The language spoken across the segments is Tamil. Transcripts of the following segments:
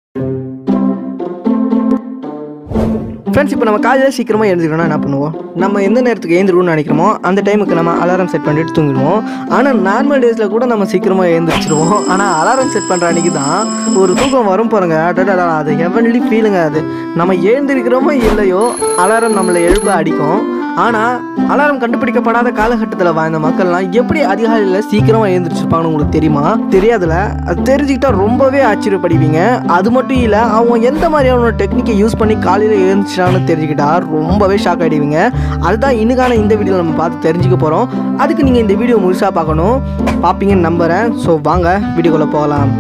ஃப்ரெண்ட்ஸ் இப்போ நம்ம காலையில் சீக்கிரமாக எழுந்துக்கணும்னா என்ன பண்ணுவோம் நம்ம எந்த நேரத்துக்கு எழுந்திருக்கணும்னு நினைக்கிறோமோ அந்த டைமுக்கு நம்ம அலாரம் செட் பண்ணிட்டு தூங்கிடுவோம் ஆனால் நார்மல் டேஸில் கூட நம்ம சீக்கிரமாக எழுந்திரிச்சிருவோம் ஆனால் அலாரம் செட் பண்ணுற அன்றைக்கி தான் ஒரு தூக்கம் வரும் பாருங்க அடடடா அது ஹெவன்லி ஃபீலுங்க அது நம்ம எழுந்திருக்கிறோமோ இல்லையோ அலாரம் நம்மளை எழுப்ப அடிக்கும் ஆனால் அலாரம் கண்டுபிடிக்கப்படாத காலகட்டத்தில் வாழ்ந்த மக்கள்லாம் எப்படி அதிகாலையில் சீக்கிரமாக எழுந்திரிச்சிருப்பாங்கன்னு உங்களுக்கு தெரியுமா தெரியாதுல அது தெரிஞ்சுக்கிட்டா ரொம்பவே ஆச்சரியப்படுவீங்க அது மட்டும் இல்லை அவங்க எந்த மாதிரியான டெக்னிக்கை யூஸ் பண்ணி காலையில் எழுந்திரிச்சாங்கன்னு தெரிஞ்சுக்கிட்டா ரொம்பவே ஷாக் ஆகிடுவீங்க அதுதான் இன்னுக்கான இந்த வீடியோவில் நம்ம பார்த்து தெரிஞ்சுக்க போகிறோம் அதுக்கு நீங்கள் இந்த வீடியோ முழுசாக பார்க்கணும் பார்ப்பீங்கன்னு நம்புகிறேன் ஸோ வாங்க வீடியோக்குள்ளே போகலாம்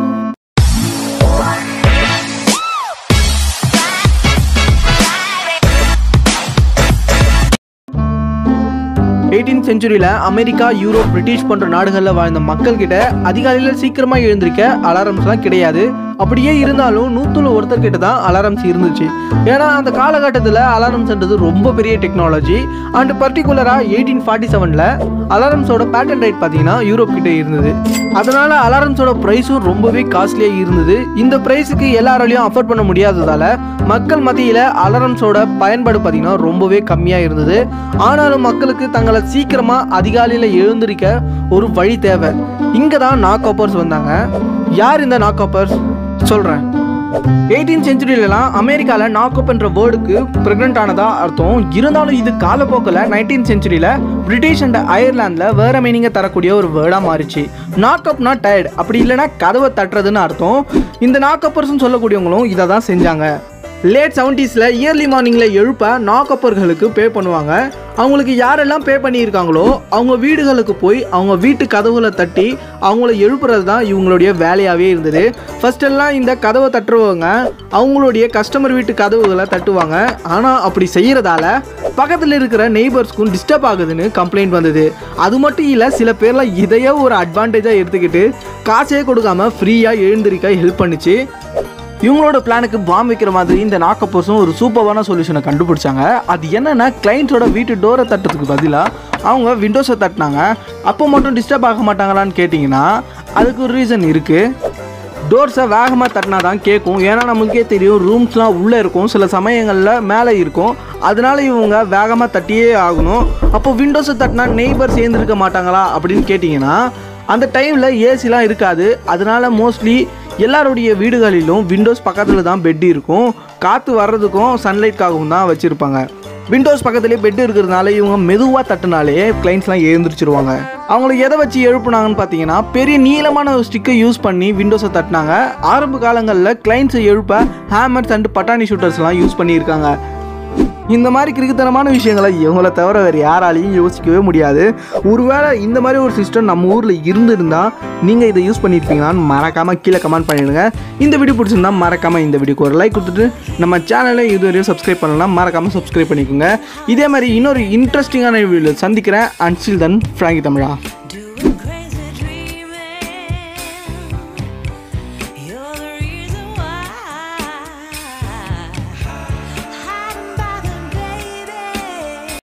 எயிட்டீன் செஞ்சுரியில் அமெரிக்கா யூரோப் பிரிட்டிஷ் போன்ற நாடுகளில் வாழ்ந்த மக்கள்கிட்ட அதிகாலையில் சீக்கிரமாக எழுந்திருக்க அலாரம்ஸ்லாம் கிடையாது அப்படியே இருந்தாலும் நூற்றுல ஒருத்தர்கிட்ட தான் அலாரம்ஸ் இருந்துச்சு ஏன்னா அந்த காலகட்டத்தில் அலாரம்ஸ்ன்றது ரொம்ப பெரிய டெக்னாலஜி அண்ட் பர்டிகுலராக எயிட்டீன் ஃபார்ட்டி செவனில் அலாரம்ஸோட பேட்டன் ரைட் பார்த்தீங்கன்னா யூரோப் கிட்ட இருந்தது அதனால அலாரம்ஸோட ப்ரைஸும் ரொம்பவே காஸ்ட்லியாக இருந்தது இந்த ப்ரைஸுக்கு எல்லாராலையும் அஃபோர்ட் பண்ண முடியாததால மக்கள் மத்தியில் அலாரம்ஸோட பயன்பாடு பார்த்தீங்கன்னா ரொம்பவே கம்மியாக இருந்தது ஆனாலும் மக்களுக்கு தங்களை சீக்கிரமாக அதிகாலையில் எழுந்திருக்க ஒரு வழி தேவை இங்கே தான் நாக் வந்தாங்க யார் இந்த நாக் சொல்கிறேன் எயிட்டீன் செஞ்சுரியிலலாம் அமெரிக்காவில் நாக்கப்ன்ற வேர்டுக்கு ப்ரெக்னென்ட் ஆனதா அர்த்தம் இருந்தாலும் இது காலப்போக்கில் நைன்டீன் செஞ்சுரியில் பிரிட்டிஷ் அண்ட் அயர்லாந்தில் வேற மீனிங்கை தரக்கூடிய ஒரு வேர்டாக மாறிச்சு நாக்கப்னா டயர்ட் அப்படி இல்லைன்னா கதவை தட்டுறதுன்னு அர்த்தம் இந்த நாக்கப்பர்ஸ்னு சொல்லக்கூடியவங்களும் இதை தான் செஞ்சாங்க லேட் செவன்ட்டீஸில் இயர்லி மார்னிங்கில் எழுப்ப நாக்கப்பர்களுக்கு பே பண்ணுவாங்க அவங்களுக்கு யாரெல்லாம் பே பண்ணியிருக்காங்களோ அவங்க வீடுகளுக்கு போய் அவங்க வீட்டு கதவுகளை தட்டி அவங்கள எழுப்புறது தான் இவங்களுடைய வேலையாகவே இருந்தது ஃபர்ஸ்ட் எல்லாம் இந்த கதவை தட்டுறவங்க அவங்களுடைய கஸ்டமர் வீட்டு கதவுகளை தட்டுவாங்க ஆனால் அப்படி செய்கிறதால பக்கத்தில் இருக்கிற நெய்பர்ஸ்க்கும் டிஸ்டர்ப் ஆகுதுன்னு கம்ப்ளைண்ட் வந்தது அது மட்டும் இல்லை சில பேர்லாம் இதையே ஒரு அட்வான்டேஜாக எடுத்துக்கிட்டு காசே கொடுக்காம ஃப்ரீயாக எழுந்திருக்க ஹெல்ப் பண்ணுச்சு இவங்களோட பிளானுக்கு பாம் வைக்கிற மாதிரி இந்த நாக்கப்போஸும் ஒரு சூப்பரான சொல்யூஷனை கண்டுபிடிச்சாங்க அது என்னன்னா கிளைண்ட்ஸோட வீட்டு டோரை தட்டுறதுக்கு பதிலாக அவங்க விண்டோஸை தட்டினாங்க அப்போ மட்டும் டிஸ்டர்ப் ஆக மாட்டாங்களான்னு கேட்டிங்கன்னா அதுக்கு ஒரு ரீசன் இருக்குது டோர்ஸை வேகமாக தட்டினா தான் கேட்கும் ஏன்னா நம்மளுக்கே தெரியும் ரூம்ஸ்லாம் உள்ளே இருக்கும் சில சமயங்களில் மேலே இருக்கும் அதனால இவங்க வேகமாக தட்டியே ஆகணும் அப்போ விண்டோஸை தட்டினா நெய்பர் சேர்ந்துருக்க மாட்டாங்களா அப்படின்னு கேட்டிங்கன்னா அந்த டைமில் ஏசிலாம் இருக்காது அதனால மோஸ்ட்லி எல்லாருடைய வீடுகளிலும் விண்டோஸ் பக்கத்தில் தான் பெட் இருக்கும் காற்று வர்றதுக்கும் சன்லைட்காகவும் தான் வச்சுருப்பாங்க விண்டோஸ் பக்கத்துலேயே பெட் இருக்கிறதுனால இவங்க மெதுவாக தட்டுனாலே கிளைண்ட்ஸ்லாம் எழுந்திரிச்சிருவாங்க அவங்கள எதை வச்சு எழுப்புனாங்கன்னு பார்த்தீங்கன்னா பெரிய நீளமான ஒரு ஸ்டிக்கை யூஸ் பண்ணி விண்டோஸை தட்டினாங்க ஆரம்ப காலங்களில் கிளைண்ட்ஸை எழுப்ப ஹேமர்ஸ் அண்ட் பட்டாணி ஷூட்டர்ஸ்லாம் யூஸ் பண்ணியிருக்காங்க இந்த மாதிரி கிறுக்குத்தனமான விஷயங்களை இவங்களை தவிர வேறு யாராலையும் யோசிக்கவே முடியாது ஒருவேளை இந்த மாதிரி ஒரு சிஸ்டம் நம்ம ஊரில் இருந்திருந்தா நீங்கள் இதை யூஸ் பண்ணியிருப்பீங்களான்னு மறக்காமல் கீழே கமெண்ட் பண்ணிடுங்க இந்த வீடியோ பிடிச்சிருந்தா மறக்காமல் இந்த வீடியோக்கு ஒரு லைக் கொடுத்துட்டு நம்ம சேனலை இதுவரையும் சப்ஸ்கிரைப் பண்ணலாம் மறக்காமல் சப்ஸ்கிரைப் பண்ணிக்கோங்க இதே மாதிரி இன்னொரு இன்ட்ரெஸ்டிங்கான வீடியோ சந்திக்கிறேன் அன்சில் தன் ஃப்ராங்கி தமிழா